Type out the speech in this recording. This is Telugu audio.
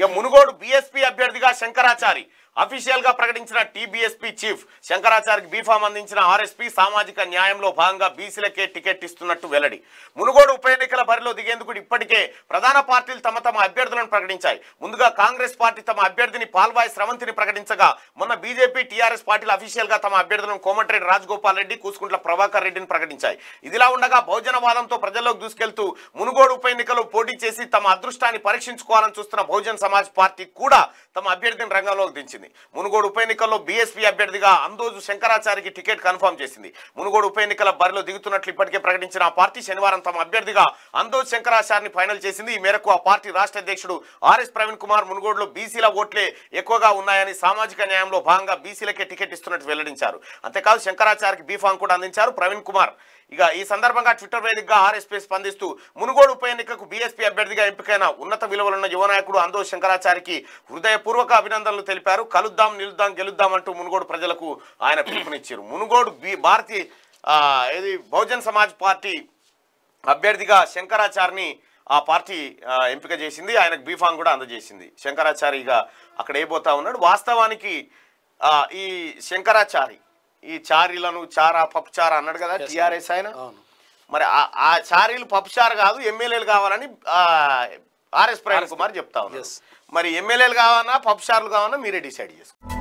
మునుగోడు బీఎస్పీ అభ్యర్థిగా శంకరాచారి అఫీషియల్ గా ప్రకటించిన టీబీఎస్పీ చీఫ్ శంకరాచారికి బీఫామ్ అందించిన ఆర్ఎస్పీ సామాజిక న్యాయంలో భాగంగా బీసీలకే టికెట్ ఇస్తున్నట్టు వెల్లడి మునుగోడు ఉప ఎన్నికల బరిలో దిగేందుకు ఇప్పటికే ప్రధాన పార్టీలు తమ తమ అభ్యర్థులను ప్రకటించాయి ముందుగా కాంగ్రెస్ పార్టీ తమ అభ్యర్థిని పాల్వాయి స్రవంతిని ప్రకటించగా మొన్న బీజేపీ టీఆర్ఎస్ పార్టీలు అఫీషియల్ గా తమ అభ్యర్థులను కోమటిరెడ్డి రాజగోపాల్ రెడ్డి కూసుకుంట్ల ప్రభాకర్ రెడ్డిని ప్రకటించాయి ఇదిలా ఉండగా బహుజనవాదంతో ప్రజల్లోకి దూసుకెళ్తూ మునుగోడు ఉప ఎన్నికలో పోటీ చేసి తమ అదృష్టాన్ని పరీక్షించుకోవాలని చూస్తున్న బహుజన్ సమాజ్ పార్టీ కూడా తమ అభ్యర్థిని రంగంలోకి దించింది మునుగోడు ఉప ఎన్నికల్లో బీఎస్పీ అభ్యర్థిగా అందోజు శంకరాచారికి టికెట్ కన్ఫర్మ్ చేసింది మునుగోడు ఉప ఎన్నికల బరిలో దిగుతున్నట్లు ఇప్పటికే ప్రకటించిన ఆ పార్టీ శనివారం తమ అభ్యర్థిగా అందోజ్ శంకరాచారిని ఫైనల్ చేసింది ఈ మేరకు ఆ పార్టీ రాష్ట్ర అధ్యక్షుడు ఆర్ఎస్ ప్రవీణ్ కుమార్ మునుగోడులో బీసీల ఓట్లే ఎక్కువగా ఉన్నాయని సామాజిక న్యాయంలో భాగంగా బీసీలకే టికెట్ ఇస్తున్నట్టు వెల్లడించారు అంతేకాదు శంకరాచారికి బీఫామ్ కూడా అందించారు ప్రవీణ్ కుమార్ ఇక ఈ సందర్భంగా ట్విట్టర్ వేదికగా ఆర్ఎస్పీ స్పందిస్తూ మునుగోడు ఉప ఎన్నికకు బీఎస్పీ అభ్యర్థిగా ఎంపికైన ఉన్నత విలువలున్న యువ నాయకుడు అందో శంకరాచారికి హృదయపూర్వక అభినందనలు తెలిపారు కలుద్దాం నిలుద్దాం గెలుద్దాం అంటూ మునుగోడు ప్రజలకు ఆయన పిలుపునిచ్చారు మునుగోడు బి భారతీయ ఆ, ఏది బహుజన్ సమాజ్ పార్టీ అభ్యర్థిగా శంకరాచారిని ఆ పార్టీ ఆ, ఎంపిక చేసింది ఆయనకు బీఫామ్ కూడా అందజేసింది శంకరాచారిగా అక్కడ ఏబోతా ఉన్నాడు వాస్తవానికి ఆ, ఈ శంకరాచారి ఈ చారీలను చారా పప్పుచారా అన్నాడు కదా టిఆర్ఎస్ ఆయన అవును మరి ఆ- ఆ చారీలు పప్పుచారు కాదు ఎమ్మెల్యేలు కావాలని ఆ, ఆర్ఎస్ ప్రవీణ్ కుమార్ చెప్తా ఉన్నారు Yes. మరి ఎమ్మెల్యేలు కావాలన్నా పప్పుచారులు కావాలన్నా మీరే డిసైడ్ చేసుకోండి